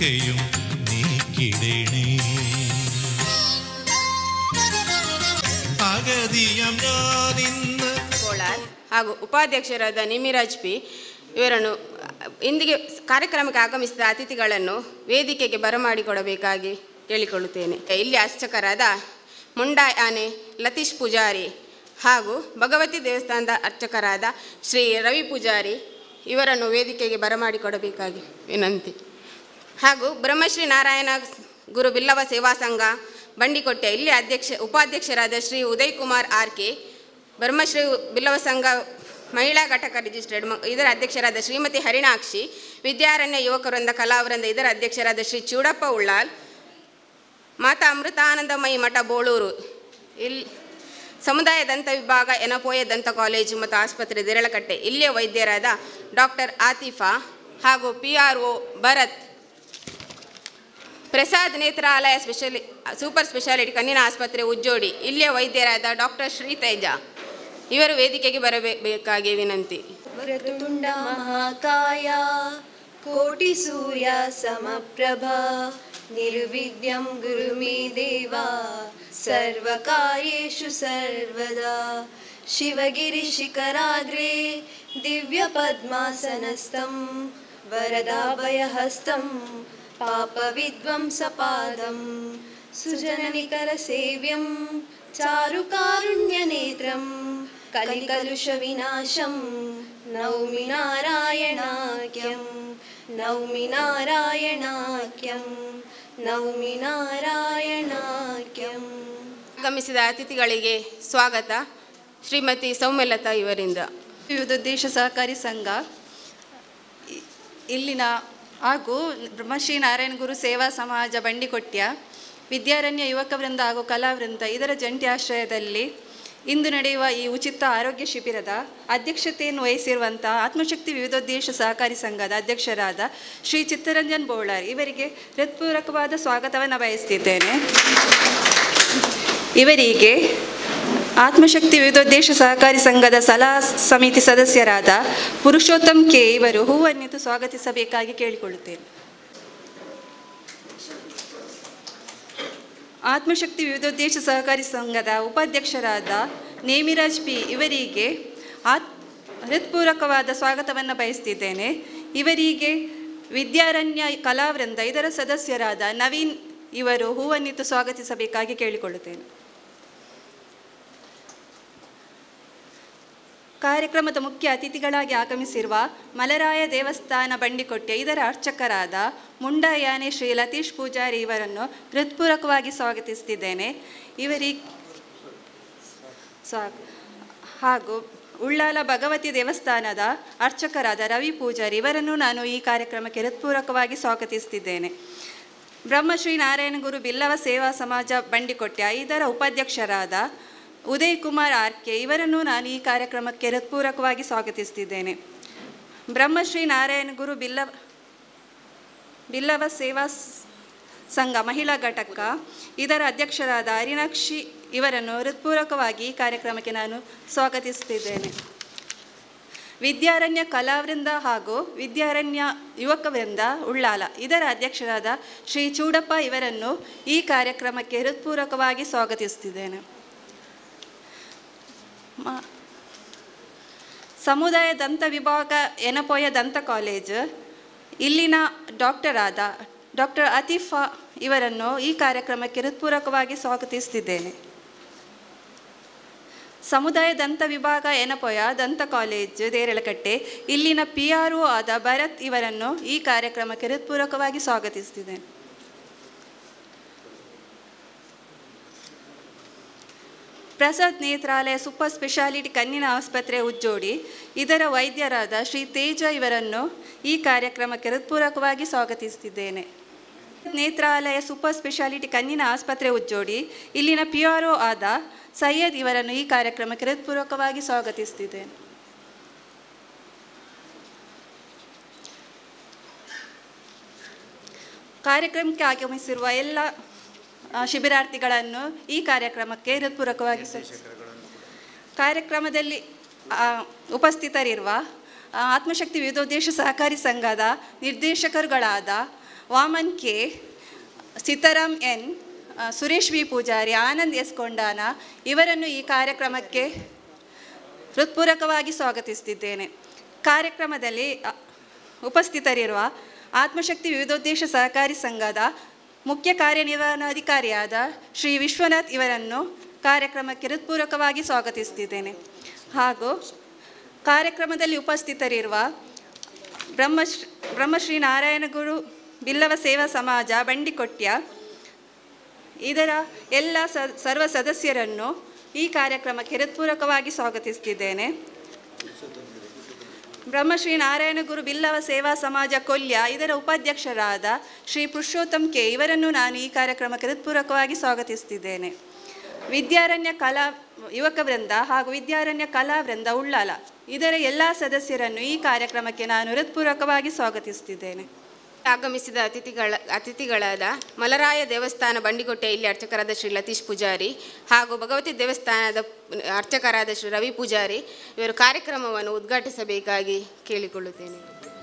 ഒക്കെയും നീക്കിടണേ അഗതിയം ഞാനിന്ന് ಕೋಲಾರ್ ಹಾಗೂ ಉಪಾಧ್ಯಕ್ಷರಾದ ನಿಮಿರಾಜ್ ಪಿ ಇವರನ್ನು ಇಂದಿಗೆ ಕಾರ್ಯಕ್ರಮಕ್ಕೆ ಆಗಮಿಸಿದ ಅತಿಥಿಗಳನ್ನು ವೇದಿಕೆಗೆ ಬರಮಾಡಿಕೊಡಬೇಕಾಗಿ ಕೇಳಿಕೊಳ್ಳುತ್ತೇನೆ ಇಲ್ಲಿ ಅರ್ಚಕರಾದ ಮುಂಡಾಯ್ ಆನೆ ಲತೀಶ್ ಪೂಜಾರಿ ಹಾಗೂ ಭಗವತಿ ದೇವಸ್ಥಾನದ ಅರ್ಚಕರಾದ ಶ್ರೀ ರವಿ ಪೂಜಾರಿ ಇವರನ್ನು ವೇದಿಕೆಗೆ ಬರಮಾಡಿಕೊಡಬೇಕಾಗಿ ವಿನಂತಿ ಹಾಗೂ ಬ್ರಹ್ಮಶ್ರೀ ನಾರಾಯಣ ಗುರು ಬಿಲ್ಲವ ಸೇವಾ ಸಂಘ ಬಂಡಿಕೊಟ್ಟೆ ಇಲ್ಲಿ ಅಧ್ಯಕ್ಷ ಉಪಾಧ್ಯಕ್ಷರಾದ ಶ್ರೀ ಉದಯ್ ಕುಮಾರ್ ಆರ್ ಕೆ ಬ್ರಹ್ಮಶ್ರೀ ಬಿಲ್ಲವ ಸಂಘ ಮಹಿಳಾ ಘಟಕ ರಿಜಿಸ್ಟರ್ಡ್ ಮ- ಇದರ ಅಧ್ಯಕ್ಷರಾದ ಶ್ರೀಮತಿ ಹರಿಣಾಕ್ಷಿ ವಿದ್ಯಾರಣ್ಯ ಯುವಕವೃಂದ ಕಲಾವೃಂದ ಇದರ ಅಧ್ಯಕ್ಷರಾದ ಶ್ರೀ ಚೂಡಪ್ಪ ಉಳ್ಳಾಲ್ ಮಾತಾ ಅಮೃತಾನಂದಮಯಿ ಮಠ ಬೋಳೂರು ಇಲ್ಲಿ ಸಮುದಾಯ ದಂತ ವಿಭಾಗ ಎನಪೋಯ ದಂತ ಕಾಲೇಜು ಮತ್ತು ಆಸ್ಪತ್ರೆ ದೇರಳಕಟ್ಟೆ ಇಲ್ಲಿಯ ವೈದ್ಯರಾದ ಡಾಕ್ಟರ್ ಆತಿಫಾ ಹಾಗೂ P R O Bharath Prasad Netralaya special super speciality ಕಣ್ಣಿನ ಆಸ್ಪತ್ರೆ ಉಜ್ಜೋಡಿ ಇಲ್ಲಿಯ ವೈದ್ಯರಾದ ಡಾಕ್ಟರ್ ಶ್ರೀತೇಜ ಇವರು ವೇದಿಕೆಗೆ ಬರಬೇಕಾಗಿ ವಿನಂತಿ ವಕ್ರತುಂಡ ಮಹಾಕಾಯ ಕೋಟಿ ಸೂರ್ಯ ಸಮಪ್ರಭಾ ನಿರ್ವಿಘ್ನಂ ಗುರು ಮೇ ದೇವ ಸರ್ವಕಾರ್ಯೇಷು ಸರ್ವದಾ ಶಿವಗಿರಿ ಶಿಖರಾಗ್ರೆ ದಿವ್ಯ ಪದ್ಮಾಸನಸ್ಥಂ ವರದಾಭಯಹಸ್తం ಪಾಪವಿಧ್ವಂಸಪಾದಂ ಸುಜನನಿಕರ ಸೇವ್ಯಂ ಚಾರುಕಾರುಣ್ಯನೇತ್ರಂ ಕಲಿಕಲುಷವಿನಾಶಂ ನೌಮಿ ನಾರಾಯಣಾಖ್ಯಂ ನೌಮಿ ನಾರಾಯಣಾಖ್ಯಂ ನೌಮಿ ನಾರಾಯಣಾಖ್ಯಂ ಆಗಮಿಸಿದ ಅತಿಥಿಗಳಿಗೆ ಸ್ವಾಗತ ಶ್ರೀಮತಿ ಸೌಮ್ಯಲತಾ ಇವರಿಂದ ವಿವಿಧೋದ್ದೇಶ ಸಹಕಾರಿ ಸಂಘ ಇ- ಇಲ್ಲಿನ ಹಾಗೂ ಬ್ರಹ್ಮಶ್ರೀ ನಾರಾಯಣ ಗುರು ಸೇವಾ ಸಮಾಜ ಬಂಡಿಕೊಟ್ಯ ವಿದ್ಯಾರಣ್ಯ ಯುವಕ ವೃಂದ ಹಾಗೂ ಕಲಾವೃಂದ ಇದರ ಜಂಟಿ ಆಶ್ರಯದಲ್ಲಿ ಇಂದು ನಡೆಯುವ ಈ ಉಚಿತ ಆರೋಗ್ಯ ಶಿಬಿರದ ಅಧ್ಯಕ್ಷತೆಯನ್ನು ವಹಿಸಿರುವಂಥ ಆತ್ಮಶಕ್ತಿ ವಿವಿಧೋದ್ದೇಶ ಸಹಕಾರಿ ಸಂಘದ ಅಧ್ಯಕ್ಷರಾದ ಶ್ರೀ ಚಿತ್ತರಂಜನ್ ಬೋಳಾರ್ ಇವರಿಗೆ ಹೃತ್ಪೂರ್ವಕವಾದ ಸ್ವಾಗತವನ್ನು ಬಯಸ್ತಿದ್ದೇನೆ ಇವರಿಗೆ ಆತ್ಮಶಕ್ತಿ ವಿವಿಧೋದ್ದೇಶ ಸಹಕಾರಿ ಸಂಘದ ಸಲಹಾ ಸಮಿತಿ ಸದಸ್ಯರಾದ ಪುರುಷೋತ್ತಮ್ ಕೆ ಇವರು ಹೂವನ್ನಿತು ಸ್ವಾಗತಿಸಬೇಕಾಗಿ ಕೇಳಿಕೊಳ್ಳುತ್ತೇನೆ ಆತ್ಮಶಕ್ತಿ ವಿವಿಧೋದ್ದೇಶ ಸಹಕಾರಿ ಸಂಘದ ಉಪಾಧ್ಯಕ್ಷರಾದ ನೇಮಿರಾಜ್ ಪಿ ಇವರಿಗೆ ಆತ್ ಹೃತ್ಪೂರ್ವಕವಾದ ಸ್ವಾಗತವನ್ನು ಬಯಸ್ತಿದ್ದೇನೆ ಇವರಿಗೆ ವಿದ್ಯಾರಣ್ಯ ಕಲಾವೃಂದ ಇದರ ಸದಸ್ಯರಾದ ನವೀನ್ ಇವರು ಹೂವನ್ನಿತು ಸ್ವಾಗತಿಸಬೇಕಾಗಿ ಕೇಳಿಕೊಳ್ಳುತ್ತೇನೆ ಕಾರ್ಯಕ್ರಮದ ಮುಖ್ಯ ಅತಿಥಿಗಳಾಗಿ ಆಗಮಿಸಿರುವ ಮಲರಾಯ ದೇವಸ್ಥಾನ ಬಂಡಿಕೊಟ್ಟೆ ಇದರ ಅರ್ಚಕರಾದ ಮುಂಡಯಾನೆ ಶ್ರೀ ಲತೀಶ್ ಪೂಜಾರಿ ಇವರನ್ನು ಹೃತ್ಪೂರ್ವಕವಾಗಿ ಸ್ವಾಗತಿಸುತ್ತಿದ್ದೇನೆ ಇವರಿ ಸ್ವಾ ಹಾಗೂ ಉಳ್ಳಾಲ ಭಗವತಿ ದೇವಸ್ಥಾನದ ಅರ್ಚಕರಾದ ರವಿ ಪೂಜಾರಿ ಇವರನ್ನು ನಾನು ಈ ಕಾರ್ಯಕ್ರಮಕ್ಕೆ ಹೃತ್ಪೂರ್ವಕವಾಗಿ ಸ್ವಾಗತಿಸುತ್ತಿದ್ದೇನೆ ಬ್ರಹ್ಮಶ್ರೀ ನಾರಾಯಣ ಗುರು ಬಿಲ್ಲವ ಸೇವಾ ಸಮಾಜ ಬಂಡಿಕೊಟ್ಟೆ ಇದರ ಉಪಾಧ್ಯಕ್ಷರಾದ ಉದಯ್ ಕುಮಾರ್ ಆರ್ ಕೆ ಇವರನ್ನು ನಾನು ಈ ಕಾರ್ಯಕ್ರಮಕ್ಕೆ ಹೃತ್ಪೂರ್ವಕವಾಗಿ ಸ್ವಾಗತಿಸುತ್ತಿದ್ದೇನೆ ಬ್ರಹ್ಮಶ್ರೀ ನಾರಾಯಣ ಗುರು ಬಿಲ್ಲವ ಬಿಲ್ಲವ ಸೇವಾ ಸ್- ಸಂಘ ಮಹಿಳಾ ಘಟಕ ಇದರ ಅಧ್ಯಕ್ಷರಾದ ಹರಿಣಾಕ್ಷಿ ಇವರನ್ನು ಹೃತ್ಪೂರ್ವಕವಾಗಿ ಈ ಕಾರ್ಯಕ್ರಮಕ್ಕೆ ನಾನು ಸ್ವಾಗತಿಸುತ್ತಿದ್ದೇನೆ ವಿದ್ಯಾರಣ್ಯ ಕಲಾವೃಂದ ಹಾಗೂ ವಿದ್ಯಾರಣ್ಯ ಯುವಕ ವೃಂದ ಉಳ್ಳಾಲ ಇದರ ಅಧ್ಯಕ್ಷರಾದ ಶ್ರೀ ಚೂಡಪ್ಪ ಇವರನ್ನು ಈ ಕಾರ್ಯಕ್ರಮಕ್ಕೆ ಹೃತ್ಪೂರ್ವಕವಾಗಿ ಸ್ವಾಗತಿಸುತ್ತಿದ್ದೇನೆ ಮ- ಸಮುದಾಯ ದಂತ ವಿಭಾಗ ಎನಪೋಯ ದಂತ ಕಾಲೇಜು ಇಲ್ಲಿನ ಡಾಕ್ಟರಾದ ಡಾಕ್ಟರ್ ಅತೀಫಾ ಇವರನ್ನು ಈ ಕಾರ್ಯಕ್ರಮಕ್ಕೆ ಹೃತ್ಪೂರ್ವಕವಾಗಿ ಸ್ವಾಗತಿಸುತ್ತಿದ್ದೇನೆ ಸಮುದಾಯ ದಂತ ವಿಭಾಗ ಎನಪೊಯ ದಂತ ಕಾಲೇಜು ದೇರಳಕಟ್ಟೆ ಇಲ್ಲಿನ ಪಿ ಆರ್ ಒ ಆದ ಭರತ್ ಇವರನ್ನು ಈ ಕಾರ್ಯಕ್ರಮಕ್ಕೆ ಹೃತ್ಪೂರ್ವಕವಾಗಿ ಸ್ವಾಗತಿಸುತ್ತಿದ್ದೇನೆ ಪ್ರಸಾದ್ ನೇತ್ರಾಲಯ ಸೂಪರ್ ಸ್ಪೆಷಾಲಿಟಿ ಕಣ್ಣಿನ ಆಸ್ಪತ್ರೆ ಉಜ್ಜೋಡಿ ಇದರ ವೈದ್ಯರಾದ ಶ್ರೀ ತೇಜ ಇವರನ್ನು ಈ ಕಾರ್ಯಕ್ರಮಕ್ಕೆ ಹೃತ್ಪೂರ್ವಕವಾಗಿ ಸ್ವಾಗತಿಸುತ್ತಿದ್ದೇನೆ ನೇತ್ರಾಲಯ ಸೂಪರ್ ಸ್ಪೆಷಾಲಿಟಿ ಕಣ್ಣಿನ ಆಸ್ಪತ್ರೆ ಉಜ್ಜೋಡಿ ಇಲ್ಲಿನ ಪಿ ಆರ್ ಒ ಆದ ಸೈಯದ್ ಇವರನ್ನು ಈ ಕಾರ್ಯಕ್ರಮಕ್ಕೆ ಹೃತ್ಪೂರ್ವಕವಾಗಿ ಸ್ವಾಗತಿಸುತ್ತಿದ್ದೇನೆ ಕಾರ್ಯಕ್ರಮಕ್ಕೆ ಆಗಮಿಸಿರುವ ಎಲ್ಲ ಆ, ಶಿಬಿರಾರ್ಥಿಗಳನ್ನು ಈ ಕಾರ್ಯಕ್ರಮಕ್ಕೆ ಹೃತ್ಪೂರ್ವಕವಾಗಿ ಸ್ವ- ಕಾರ್ಯಕ್ರಮದಲ್ಲಿ ಆ, ಉಪಸ್ಥಿತರಿರುವ ಆ, ಆತ್ಮಶಕ್ತಿ ವಿವಿಧೋದ್ದೇಶ ಸಹಕಾರಿ ಸಂಘದ ನಿರ್ದೇಶಕರುಗಳಾದ ವಾಮನ್ ಕೆ ಸೀತಾರಾಮ್ ಎನ್ ಆ, ಸುರೇಶ್ ವಿ ಪೂಜಾರಿ ಆನಂದ್ ಎಸ್ ಕೊಂಡಾನ ಇವರನ್ನು ಈ ಕಾರ್ಯಕ್ರಮಕ್ಕೆ ಹೃತ್ಪೂರ್ವಕವಾಗಿ ಸ್ವಾಗತಿಸುತ್ತಿದ್ದೇನೆ ಕಾರ್ಯಕ್ರಮದಲ್ಲಿ ಅ, ಉಪಸ್ಥಿತರಿರುವ ಆತ್ಮಶಕ್ತಿ ವಿವಿಧೋದ್ದೇಶ ಸಹಕಾರಿ ಸಂಘದ ಮುಖ್ಯ ಕಾರ್ಯನಿರ್ವಹಣಾಧಿಕಾರಿಯಾದ ಶ್ರೀ ವಿಶ್ವನಾಥ್ ಇವರನ್ನು ಕಾರ್ಯಕ್ರಮಕ್ಕೆ ಹೃತ್ಪೂರ್ವಕವಾಗಿ ಸ್ವಾಗತಿಸುತ್ತಿದ್ದೇನೆ ಹಾಗೂ ಕಾರ್ಯಕ್ರಮದಲ್ಲಿ ಉಪಸ್ಥಿತರಿರುವ ಬ್ರಹ್ಮಶ್ರೀ ಬ್ರಹ್ಮಶ್ರೀ ನಾರಾಯಣಗುರು ಬಿಲ್ಲವ ಸೇವಾ ಸಮಾಜ ಬಂಡಿಕೊಟ್ಯ ಇದರ ಎಲ್ಲ ಸ ಸರ್ವ ಸದಸ್ಯರನ್ನು ಈ ಕಾರ್ಯಕ್ರಮಕ್ಕೆ ಹೃತ್ಪೂರ್ವಕವಾಗಿ ಸ್ವಾಗತಿಸುತ್ತಿದ್ದೇನೆ ಬ್ರಹ್ಮಶ್ರೀ ನಾರಾಯಣಗುರು ಬಿಲ್ಲವ ಸೇವಾ ಸಮಾಜ ಕೊಲ್ಯ ಇದರ ಉಪಾಧ್ಯಕ್ಷರಾದ ಶ್ರೀ ಪುರುಷೋತ್ತಮ್ ಕೆ ಇವರನ್ನು ನಾನು ಈ ಕಾರ್ಯಕ್ರಮಕ್ಕೆ ಹೃತ್ಪೂರ್ವಕವಾಗಿ ಸ್ವಾಗತಿಸುತ್ತಿದ್ದೇನೆ ವಿದ್ಯಾರಣ್ಯ ಕಲಾ ಯುವಕ ವೃಂದ ಹಾಗೂ ವಿದ್ಯಾರಣ್ಯ ಕಲಾ ವೃಂದ ಉಳ್ಳಾಲ ಇದರ ಎಲ್ಲ ಸದಸ್ಯರನ್ನು ಈ ಕಾರ್ಯಕ್ರಮಕ್ಕೆ ನಾನು ಹೃತ್ಪೂರ್ವಕವಾಗಿ ಸ್ವಾಗತಿಸುತ್ತಿದ್ದೇನೆ ಆಗಮಿಸಿದ ಅತಿಥಿಗಳ ಅತಿಥಿಗಳಾದ ಮಲರಾಯ ದೇವಸ್ಥಾನ ಬಂಡಿಕೊಟ್ಟೆ ಇಲ್ಲಿ ಅರ್ಚಕರಾದ ಶ್ರೀ ಲತೀಶ್ ಪೂಜಾರಿ ಹಾಗೂ ಭಗವತಿ ದೇವಸ್ಥಾನದ ಅರ್ಚಕರಾದ ಶ್ರೀ ರವಿ ಪೂಜಾರಿ ಇವರು ಕಾರ್ಯಕ್ರಮವನ್ನು ಉದ್ಘಾಟಿಸಬೇಕಾಗಿ ಕೇಳಿಕೊಳ್ಳುತ್ತೇನೆ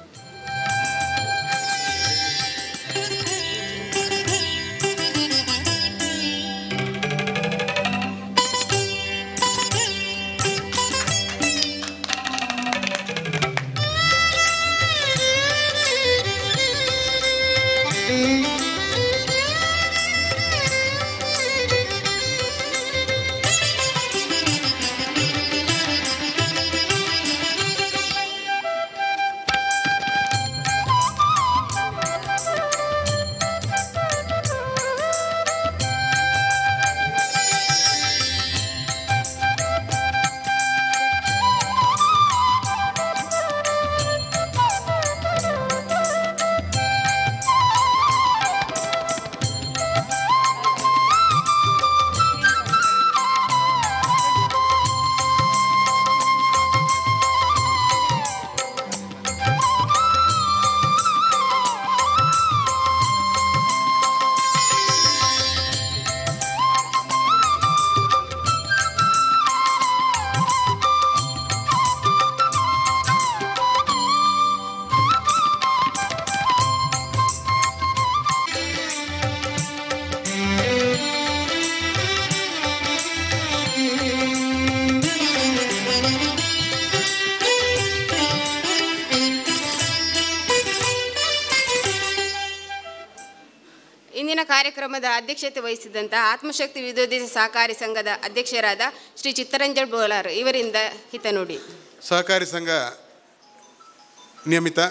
ಇಂದಿನ ಕಾರ್ಯಕ್ರಮದ ಅಧ್ಯಕ್ಷತೆ ವಹಿಸಿದಂಥ ಆತ್ಮಶಕ್ತಿ ವಿದ್ಯೋದ್ದೇಶ ಸಹಕಾರಿ ಸಂಘದ ಅಧ್ಯಕ್ಷರಾದ ಶ್ರೀ ಚಿತ್ತರಂಜನ್ ಬೋಲಾರ್ ಇವರಿಂದ ಹಿತ ನುಡಿ ಸಹಕಾರಿ ಸಂಘ ನಿಯಮಿತ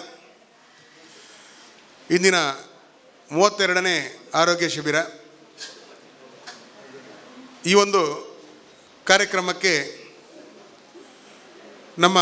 ಇಂದಿನ ಮೂವತ್ತೆರಡನೇ ಆರೋಗ್ಯ ಶಿಬಿರ ಈ ಒಂದು ಕಾರ್ಯಕ್ರಮಕ್ಕೆ ನಮ್ಮ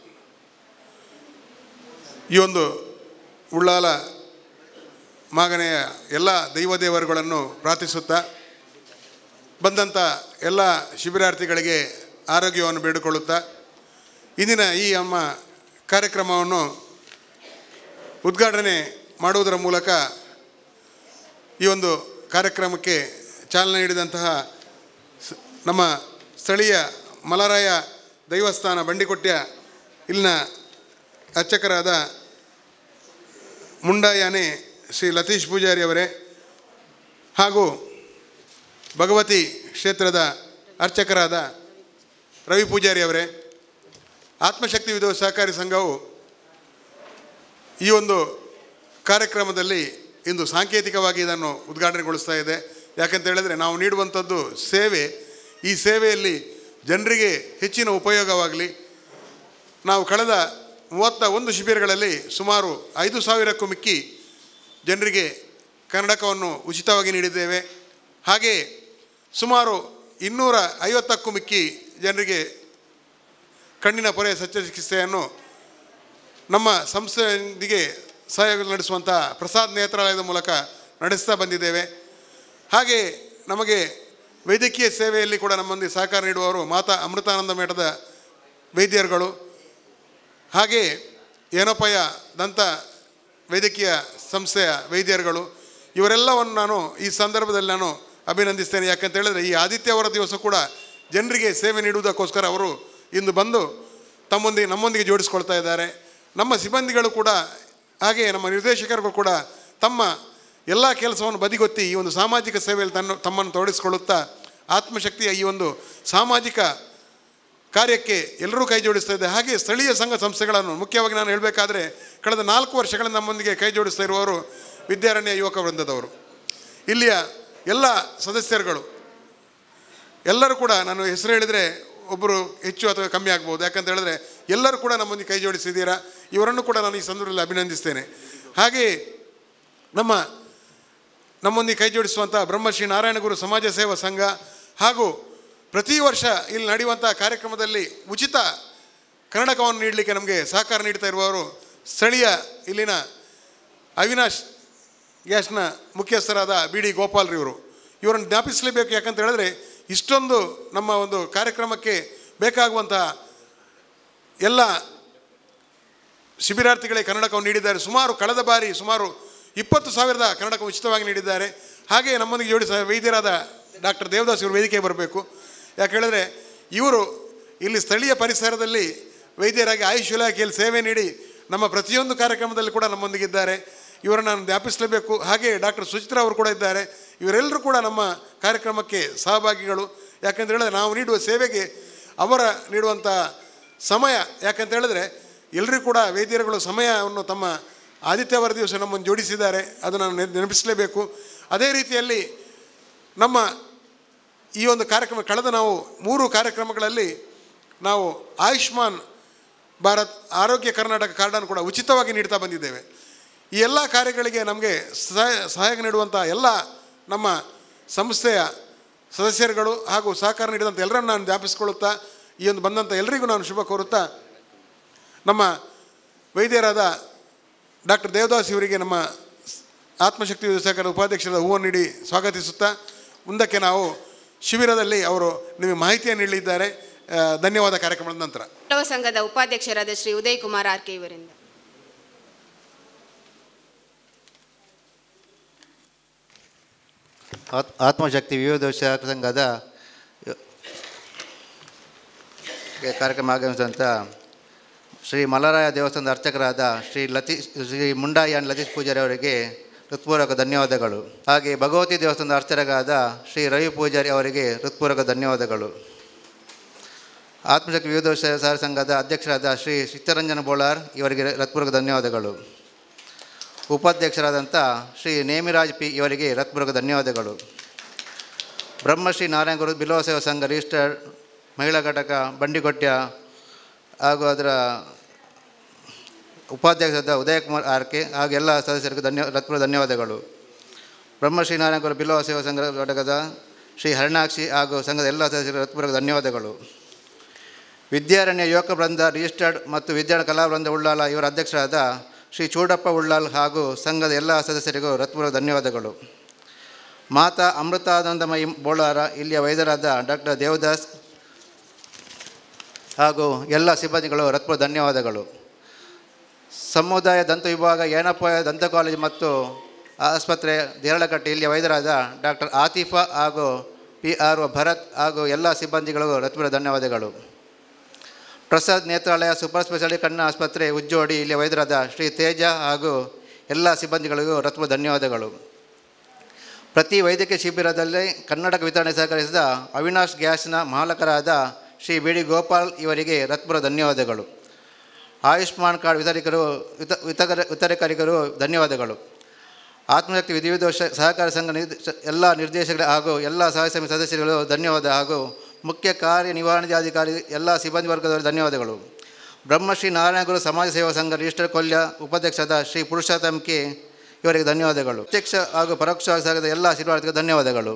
ಈ ಒಂದು ಉಳ್ಳಾಲ ಮಾಗನೆಯ ಎಲ್ಲ ದೈವದೇವರುಗಳನ್ನು ಪ್ರಾರ್ಥಿಸುತ್ತಾ ಬಂದಂಥ ಎಲ್ಲ ಶಿಬಿರಾರ್ಥಿಗಳಿಗೆ ಆರೋಗ್ಯವನ್ನು ಬೇಡಿಕೊಳ್ಳುತ್ತಾ ಇಂದಿನ ಈ ನಮ್ಮ ಕಾರ್ಯಕ್ರಮವನ್ನು ಉದ್ಘಾಟನೆ ಮಾಡುವುದರ ಮೂಲಕ ಈ ಒಂದು ಕಾರ್ಯಕ್ರಮಕ್ಕೆ ಚಾಲನೆ ನೀಡಿದಂತಹ ಸ- ನಮ್ಮ ಸ್ಥಳೀಯ ಮಲರಾಯ ದೈವಸ್ಥಾನ ಬಂಡಿಕೊಟ್ಯ ಇಲ್ಲಿನ ಅರ್ಚಕರಾದ ಮುಂಡಾಯಾನೆ ಶ್ರೀ ಲತೀಶ್ ಪೂಜಾರಿ ಅವರೇ ಹಾಗೂ ಭಗವತಿ ಕ್ಷೇತ್ರದ ಅರ್ಚಕರಾದ ರವಿ ಪೂಜಾರಿ ಅವರೇ ಆತ್ಮಶಕ್ತಿ ವಿಧವ ಸಹಕಾರಿ ಸಂಘವು ಈ ಒಂದು ಕಾರ್ಯಕ್ರಮದಲ್ಲಿ ಇಂದು ಸಾಂಕೇತಿಕವಾಗಿ ಇದನ್ನು ಉದ್ಘಾಟನೆಗೊಳಿಸ್ತಾ ಇದೆ ಯಾಕಂತ ಹೇಳಿದ್ರೆ ನಾವು ನೀಡುವಂಥದ್ದು ಸೇವೆ ಈ ಸೇವೆಯಲ್ಲಿ ಜನರಿಗೆ ಹೆಚ್ಚಿನ ಉಪಯೋಗವಾಗಲಿ ನಾವು ಕಳೆದ ಮೂವತ್ತ ಒಂದು ಶಿಬಿರಗಳಲ್ಲಿ ಸುಮಾರು ಐದು ಸಾವಿರಕ್ಕೂ ಮಿಕ್ಕಿ ಜನರಿಗೆ ಕನ್ನಡಕವನ್ನು ಉಚಿತವಾಗಿ ನೀಡಿದ್ದೇವೆ ಹಾಗೆ ಸುಮಾರು ಇನ್ನೂರ ಐವತ್ತಕ್ಕೂ ಮಿಕ್ಕಿ ಜನರಿಗೆ ಕಣ್ಣಿನ ಪೊರೆ ಶಸ್ತ್ರಚಿಕಿತ್ಸೆಯನ್ನು ನಮ್ಮ ಸಂಸ್ಥೆಯೊಂದಿಗೆ ಸಹಯೋಗ ನಡೆಸುವಂಥ ಪ್ರಸಾದ್ ನೇತ್ರಾಲಯದ ಮೂಲಕ ನಡೆಸ್ತಾ ಬಂದಿದ್ದೇವೆ ಹಾಗೆ ನಮಗೆ ವೈದ್ಯಕೀಯ ಸೇವೆಯಲ್ಲಿ ಕೂಡ ನಮ್ಮೊಂದಿಗೆ ಸಹಕಾರ ನೀಡುವವರು ಮಾತಾ ಅಮೃತಾನಂದ ಮಠದ ವೈದ್ಯರುಗಳು ಹಾಗೆ ಏನೋಪಯ ದಂತ ವೈದ್ಯಕೀಯ ಸಂಸ್ಥೆಯ ವೈದ್ಯರುಗಳು ಇವರೆಲ್ಲವನ್ನು ನಾನು ಈ ಸಂದರ್ಭದಲ್ಲಿ ನಾನು ಅಭಿನಂದಿಸ್ತೇನೆ ಯಾಕಂತ ಹೇಳಿದ್ರೆ ಈ ಆದಿತ್ಯವಾರ ದಿವಸ ಕೂಡ ಜನರಿಗೆ ಸೇವೆ ನೀಡುವುದಕ್ಕೋಸ್ಕರ ಅವರು ಇಂದು ಬಂದು ತಮ್ಮೊಂದಿಗೆ ನಮ್ಮೊಂದಿಗೆ ಜೋಡಿಸ್ಕೊಳ್ತಾ ಇದ್ದಾರೆ ನಮ್ಮ ಸಿಬ್ಬಂದಿಗಳು ಕೂಡ ಹಾಗೆ ನಮ್ಮ ನಿರ್ದೇಶಕರುಗಳು ಕೂಡ ತಮ್ಮ ಎಲ್ಲ ಕೆಲಸವನ್ನು ಬದಿಗೊತ್ತಿ ಈ ಒಂದು ಸಾಮಾಜಿಕ ಸೇವೆಯಲ್ಲಿ ತನ್ನ ತಮ್ಮನ್ನು ತೊಡಗಿಸಿಕೊಳ್ಳುತ್ತಾ ಆತ್ಮಶಕ್ತಿಯ ಈ ಒಂದು ಸಾಮಾಜಿಕ ಕಾರ್ಯಕ್ಕೆ ಎಲ್ಲರೂ ಕೈ ಜೋಡಿಸ್ತಾ ಇದೆ ಹಾಗೆ ಸ್ಥಳೀಯ ಸಂಘ ಸಂಸ್ಥೆಗಳನ್ನು ಮುಖ್ಯವಾಗಿ ನಾನು ಹೇಳಬೇಕಾದ್ರೆ ಕಳೆದ ನಾಲ್ಕು ವರ್ಷಗಳಿಂದ ನಮ್ಮೊಂದಿಗೆ ಕೈ ಜೋಡಿಸ್ತಾ ಇರುವವರು ವಿದ್ಯಾರಣ್ಯ ಯುವಕ ವೃಂದದವರು ಇಲ್ಲಿಯ ಎಲ್ಲ ಸದಸ್ಯರುಗಳು ಎಲ್ಲರೂ ಕೂಡ ನಾನು ಹೆಸರು ಹೇಳಿದರೆ ಒಬ್ಬರು ಹೆಚ್ಚು ಅಥವಾ ಕಮ್ಮಿ ಆಗ್ಬೋದು ಯಾಕಂತ ಹೇಳಿದ್ರೆ ಎಲ್ಲರೂ ಕೂಡ ನಮ್ಮೊಂದಿಗೆ ಕೈ ಜೋಡಿಸಿದ್ದೀರಾ ಇವರನ್ನು ಕೂಡ ನಾನು ಈ ಸಂದರ್ಭದಲ್ಲಿ ಅಭಿನಂದಿಸ್ತೇನೆ ಹಾಗೆಯೇ ನಮ್ಮ ನಮ್ಮೊಂದಿಗೆ ಕೈ ಜೋಡಿಸುವಂಥ ಬ್ರಹ್ಮಶ್ರೀ ನಾರಾಯಣಗುರು ಸಮಾಜ ಸೇವಾ ಸಂಘ ಹಾಗೂ ಪ್ರತಿ ವರ್ಷ ಇಲ್ಲಿ ನಡೆಯುವಂಥ ಕಾರ್ಯಕ್ರಮದಲ್ಲಿ ಉಚಿತ ಕನ್ನಡಕವನ್ನು ನೀಡಲಿಕ್ಕೆ ನಮಗೆ ಸಹಕಾರ ನೀಡ್ತಾ ಇರುವವರು ಸ್ಥಳೀಯ ಇಲ್ಲಿನ ಅವಿನಾಶ್ ಗ್ಯಾಸ್ನ ಮುಖ್ಯಸ್ಥರಾದ ಬಿ ಡಿ ಗೋಪಾಲ್ರಿವರು ಇವರನ್ನು ಜ್ಞಾಪಿಸಲೇಬೇಕು ಯಾಕಂತ ಹೇಳಿದ್ರೆ ಇಷ್ಟೊಂದು ನಮ್ಮ ಒಂದು ಕಾರ್ಯಕ್ರಮಕ್ಕೆ ಬೇಕಾಗುವಂಥ ಎಲ್ಲ ಶಿಬಿರಾರ್ಥಿಗಳಿಗೆ ಕನ್ನಡಕವನ್ನು ನೀಡಿದ್ದಾರೆ ಸುಮಾರು ಕಳೆದ ಬಾರಿ ಸುಮಾರು ಇಪ್ಪತ್ತು ಸಾವಿರದ ಕನ್ನಡಕ ಉಚಿತವಾಗಿ ನೀಡಿದ್ದಾರೆ ಹಾಗೆ ನಮ್ಮೊಂದಿಗೆ ಜೋಡಿಸ ವೈದ್ಯರಾದ ಡಾಕ್ಟರ್ ದೇವದಾಸ್ ಇವರು ವೇದಿಕೆಗೆ ಬರಬೇಕು ಯಾಕೆ ಹೇಳಿದ್ರೆ ಇವರು ಇಲ್ಲಿ ಸ್ಥಳೀಯ ಪರಿಸರದಲ್ಲಿ ವೈದ್ಯರಾಗಿ ಆಯುಷ್ ಇಲಾಖೆಯಲ್ಲಿ ಸೇವೆ ನೀಡಿ ನಮ್ಮ ಪ್ರತಿಯೊಂದು ಕಾರ್ಯಕ್ರಮದಲ್ಲಿ ಕೂಡ ನಮ್ಮೊಂದಿಗಿದ್ದಾರೆ ಇವರನ್ನು ನಾನು ಜ್ಞಾಪಿಸಲೇಬೇಕು ಹಾಗೆ ಡಾಕ್ಟರ್ ಸುಚಿತ್ರಾ ಅವರು ಕೂಡ ಇದ್ದಾರೆ ಇವರೆಲ್ಲರೂ ಕೂಡ ನಮ್ಮ ಕಾರ್ಯಕ್ರಮಕ್ಕೆ ಸಹಭಾಗಿಗಳು ಯಾಕಂತ ಹೇಳಿದ್ರೆ ನಾವು ನೀಡುವ ಸೇವೆಗೆ ಅವರ ನೀಡುವಂಥ ಸಮಯ ಯಾಕಂತ ಹೇಳಿದ್ರೆ ಎಲ್ಲರಿಗೂ ಕೂಡ ವೈದ್ಯರುಗಳು ಸಮಯವನ್ನು ತಮ್ಮ ಆದಿತ್ಯವಾರ ದಿವಸ ನಮ್ಮನ್ನು ಜೋಡಿಸಿದ್ದಾರೆ ಅದು ನಾನು ನೆನ್- ನೆನಪಿಸಲೇಬೇಕು ಅದೇ ರೀತಿಯಲ್ಲಿ ನಮ್ಮ ಈ ಒಂದು ಕಾರ್ಯಕ್ರಮ ಕಳೆದ ನಾವು ಮೂರು ಕಾರ್ಯಕ್ರಮಗಳಲ್ಲಿ ನಾವು ಆಯುಷ್ಮಾನ್ ಭಾರತ್ ಆರೋಗ್ಯ ಕರ್ನಾಟಕ ಕಾರ್ಡನ್ನು ಕೂಡ ಉಚಿತವಾಗಿ ನೀಡ್ತಾ ಬಂದಿದ್ದೇವೆ ಈ ಎಲ್ಲ ಕಾರ್ಯಗಳಿಗೆ ನಮಗೆ ಸಹಾಯ ಸಹಾಯ ನೀಡುವಂಥ ಎಲ್ಲ ನಮ್ಮ ಸಂಸ್ಥೆಯ ಸದಸ್ಯರುಗಳು ಹಾಗೂ ಸಹಕಾರ ನೀಡಿದಂಥ ಎಲ್ಲರನ್ನು ನಾನು ಜ್ಞಾಪಿಸ್ಕೊಳ್ಳುತ್ತಾ ಈ ಒಂದು ಬಂದಂಥ ಎಲ್ಲರಿಗೂ ನಾನು ಶುಭ ಕೋರುತ್ತಾ ನಮ್ಮ ವೈದ್ಯರಾದ ಡಾಕ್ಟರ್ ದೇವದಾಸ್ ಇವರಿಗೆ ನಮ್ಮ ಆತ್ಮಶಕ್ತಿ ಸಹಕಾರ ಉಪಾಧ್ಯಕ್ಷರಾದ ಹೂವನ್ನು ನೀಡಿ ಸ್ವಾಗತಿಸುತ್ತಾ ಮುಂದಕ್ಕೆ ನಾವು ಶಿಬಿರದಲ್ಲಿ ಅವರು ನಿಮಗೆ ಮಾಹಿತಿಯನ್ನು ನೀಡಲಿದ್ದಾರೆ ಆ, ಧನ್ಯವಾದ ಕಾರ್ಯಕ್ರಮದ ನಂತರ ವಿಪ್ಲವ ಸಂಘದ ಉಪಾಧ್ಯಕ್ಷರಾದ ಶ್ರೀ ಉದಯ್ ಕುಮಾರ್ ಆರ್ ಕೆ ಇವರಿಂದ ಆತ್- ಆತ್ಮಶಕ್ತಿ ವಿವಿಧ ಶಾಖ ಸಂಘದ ಗೆ ಕಾರ್ಯಕ್ರಮ ಆಗಮಿಸಿದಂಥ ಶ್ರೀ ಮಲ್ಲರಾಯ ದೇವಸ್ಥಾನದ ಅರ್ಚಕರಾದ ಶ್ರೀ ಲತೀಶ್ ಶ್ರೀ ಮುಂಡಾಯಾನ್ ಲತೀಶ್ ಪೂಜಾರಿ ಅವರಿಗೆ ಹೃತ್ಪೂರ್ವಕ ಧನ್ಯವಾದಗಳು ಹಾಗೆ ಭಗವತಿ ದೇವಸ್ಥಾನದ ಅರ್ಚಕರಾದ ಶ್ರೀ ರವಿ ಪೂಜಾರಿ ಅವರಿಗೆ ಹೃತ್ಪೂರ್ವಕ ಧನ್ಯವಾದಗಳು ಆತ್ಮಶಕ್ತಿ ವಿವಿಧ ಸಹಕಾರ ಸಂಘದ ಅಧ್ಯಕ್ಷರಾದ ಶ್ರೀ ಚಿತ್ತರಂಜನ ಬೋಳಾರ್ ಇವರಿಗೆ ಹೃತ್ಪೂರ್ವಕ ಧನ್ಯವಾದಗಳು ಉಪಾಧ್ಯಕ್ಷರಾದಂಥ ಶ್ರೀ ನೇಮಿರಾಜ್ ಪಿ ಇವರಿಗೆ ಹೃತ್ಪೂರ್ವಕ ಧನ್ಯವಾದಗಳು ಬ್ರಹ್ಮಶ್ರೀ ನಾರಾಯಣ ಗುರು ಬಿಲವ ಸೇವಾ ಸಂಘ ರಿಜಿಸ್ಟರ್ಡ್ ಮಹಿಳಾ ಘಟಕ ಬಂಡಿಕೊಟ್ಯ ಹಾಗೂ ಅದರ ಉಪಾಧ್ಯಕ್ಷರಾದ ಉದಯಕುಮಾರ್ ಆರ್ ಕೆ ಹಾಗೂ ಎಲ್ಲ ಸದಸ್ಯರಿಗೂ ಧನ್ಯ ಹೃತ್ಪೂರ್ವ ಧನ್ಯವಾದಗಳು ಬ್ರಹ್ಮಶ್ರೀ ನಾರಾಯಣ ಗುರು ಬಿಲವ ಸೇವಾ ಸಂಘ ಘಟಕದ ಶ್ರೀ ಹರಣಾಕ್ಷಿ ಹಾಗೂ ಸಂಘದ ಎಲ್ಲ ಸದಸ್ಯರಿಗೆ ಹೃತ್ಪೂರ್ವಕ ಧನ್ಯವಾದಗಳು ವಿದ್ಯಾರಣ್ಯ ಯುವಕ ವೃಂದ ರಿಜಿಸ್ಟರ್ಡ್ ಮತ್ತು ವಿದ್ಯಾರಣ್ಯ ಕಲಾ ವೃಂದ ಉಳ್ಳಾಲ ಇವರ ಅಧ್ಯಕ್ಷರಾದ ಶ್ರೀ ಚೂಡಪ್ಪ ಉಳ್ಳಾಲ್ ಹಾಗೂ ಸಂಘದ ಎಲ್ಲ ಸದಸ್ಯರಿಗೂ ಹೃತ್ಪೂರ್ವಕ ಧನ್ಯವಾದಗಳು ಮಾತಾ ಅಮೃತಾನಂದಮಯಿ ಬೋಳಾರ ಇಲ್ಲಿಯ ವೈದ್ಯರಾದ ಡಾಕ್ಟರ್ ದೇವದಾಸ್ ಹಾಗೂ ಎಲ್ಲ ಸಿಬ್ಬಂದಿಗಳು ಹೃತ್ಪೂರ್ವ ಧನ್ಯವಾದಗಳು ಸಮುದಾಯ ದಂತ ವಿಭಾಗ ಏನಪ್ಪ ದಂತ ಕಾಲೇಜು ಮತ್ತು ಆಸ್ಪತ್ರೆ ದೇರಳಕಟ್ಟೆ ಇಲ್ಲಿಯ ವೈದ್ಯರಾದ ಡಾಕ್ಟರ್ ಆತಿಫಾ ಹಾಗೂ ಪಿ ಆರ್ ಒ ಭರತ್ ಹಾಗೂ ಎಲ್ಲ ಸಿಬ್ಬಂದಿಗಳಿಗೂ ಹೃತ್ಪೂರ್ವ ಧನ್ಯವಾದಗಳು ಪ್ರಸಾದ್ ನೇತ್ರಾಲಯ ಸೂಪರ್ ಸ್ಪೆಷಾಲಿಟಿ ಕಣ್ಣು ಆಸ್ಪತ್ರೆ ಉಜ್ಜೋಡಿ ಇಲ್ಲಿ ವೈದ್ಯರಾದ ಶ್ರೀ ತೇಜ ಹಾಗೂ ಎಲ್ಲ ಸಿಬ್ಬಂದಿಗಳಿಗೂ ಹೃತ್ವ ಧನ್ಯವಾದಗಳು ಪ್ರತಿ ವೈದ್ಯಕೀಯ ಶಿಬಿರದಲ್ಲಿ ಕನ್ನಡಕ ವಿತರಣೆ ಸಹಕರಿಸಿದ ಅವಿನಾಶ್ ಗ್ಯಾಸ್ನ ಮಾಲಕರಾದ ಶ್ರೀ ಬಿ ಡಿ ಗೋಪಾಲ್ ಇವರಿಗೆ ಹೃತ್ಪೂರ್ವ ಧನ್ಯವಾದಗಳು ಆಯುಷ್ಮಾನ್ ಕಾರ್ಡ್ ವಿತರಕರು ವಿತ ವಿತರ ವಿತರಕರಿಗರು ಧನ್ಯವಾದಗಳು ಆತ್ಮಶಕ್ತಿ ವಿಧಿವಿದೋಷ ಸಹಕಾರ ಸಂಘ ನಿರ್ದೇಶ ಎಲ್ಲ ನಿರ್ದೇಶಕರು ಹಾಗೂ ಎಲ್ಲ ಸಹಾಯ ಸಮಿತಿ ಸದಸ್ಯರುಗಳು ಧನ್ಯವಾದ ಹಾಗೂ ಮುಖ್ಯ ಕಾರ್ಯನಿರ್ವಹಣಾಧಿಕಾರಿ ಎಲ್ಲ ಸಿಬ್ಬಂದಿ ವರ್ಗದವರು ಧನ್ಯವಾದಗಳು ಬ್ರಹ್ಮಶ್ರೀ ನಾರಾಯಣಗುರು ಸಮಾಜ ಸೇವಾ ಸಂಘ ರಿಜಿಸ್ಟರ್ ಕೊಲ್ಯ ಉಪಾಧ್ಯಕ್ಷರಾದ ಶ್ರೀ ಪುರುಷೋತ್ತಮ್ ಕೆ ಇವರಿಗೆ ಧನ್ಯವಾದಗಳು ಪ್ರತ್ಯಕ್ಷ ಹಾಗೂ ಪರೋಕ್ಷ ಸಂಘದ ಎಲ್ಲ ಶಿಲ್ಪಾರ್ಥಿಗೆ ಧನ್ಯವಾದಗಳು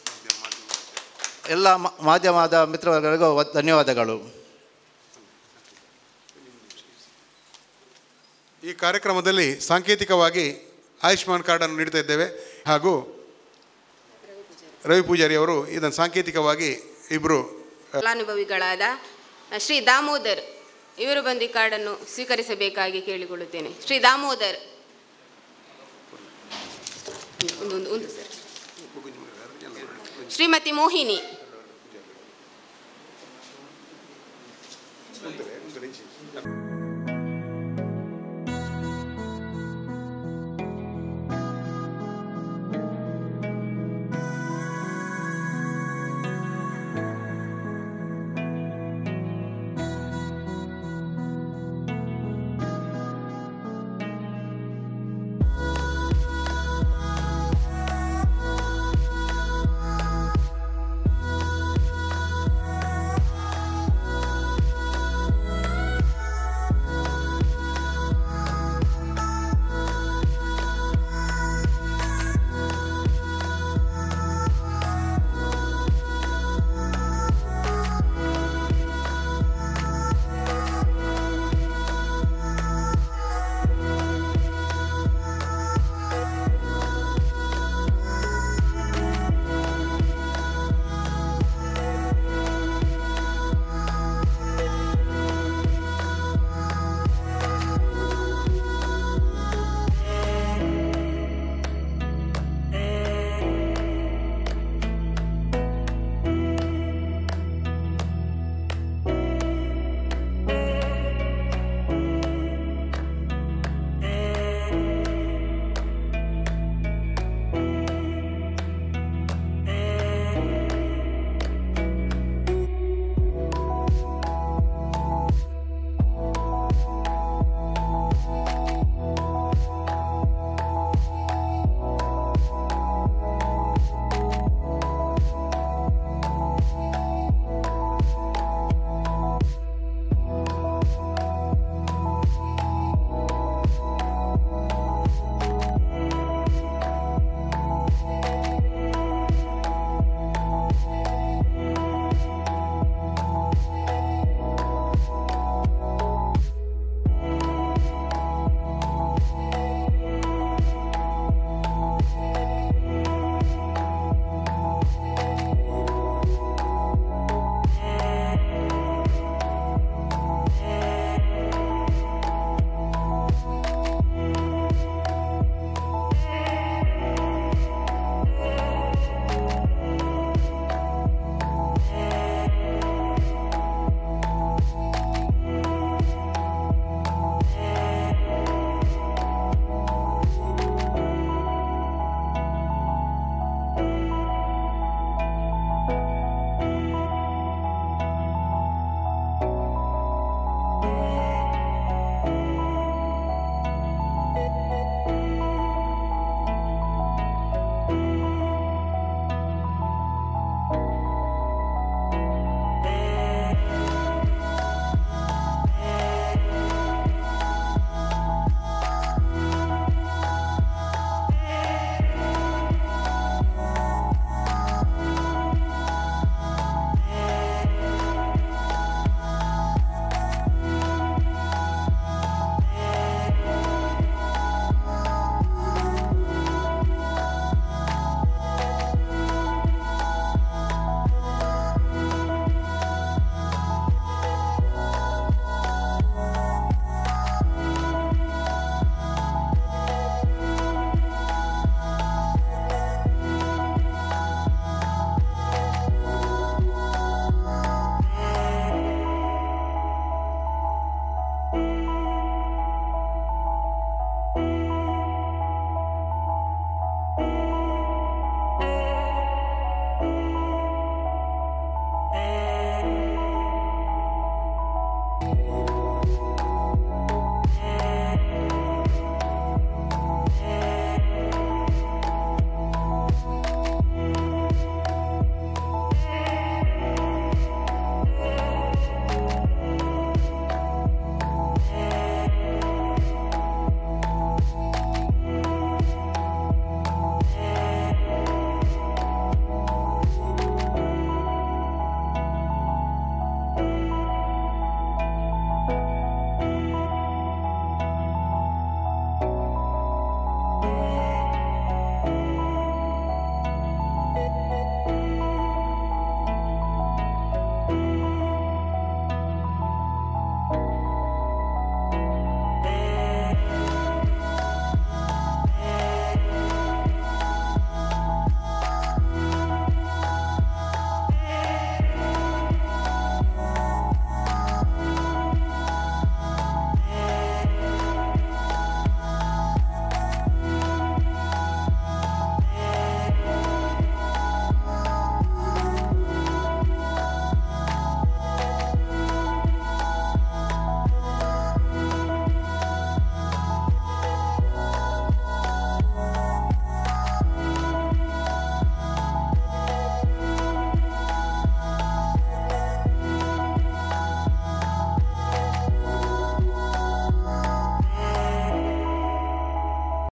ಎಲ್ಲ ಮಾ- ಮಾಧ್ಯಮದ ಮಿತ್ರವರ್ಗಗಳಿಗೂ ವ- ಧನ್ಯವಾದಗಳು ಈ ಕಾರ್ಯಕ್ರಮದಲ್ಲಿ ಸಾಂಕೇತಿಕವಾಗಿ ಆಯುಷ್ಮಾನ್ ಕಾರ್ಡನ್ನು ನೀಡ್ತಾ ಇದ್ದೇವೆ ಹಾಗೂ ರವಿ ಪೂಜಾರಿ ಅವರು ಇದನ್ನು ಸಾಂಕೇತಿಕವಾಗಿ ಇಬ್ಬರು ಫಲಾನುಭವಿಗಳಾದ ಶ್ರೀ ದಾಮೋದರ್ ಇವರು ಬಂದು ಈ ಕಾರ್ಡನ್ನು ಸ್ವೀಕರಿಸಬೇಕಾಗಿ ಕೇಳಿಕೊಳ್ಳುತ್ತೇನೆ ಶ್ರೀ ದಾಮೋದರ್ ಒಂದು ಒಂದು ಒಂದು ಸರ್ ಶ್ರೀಮತಿ ಮೋಹಿನಿ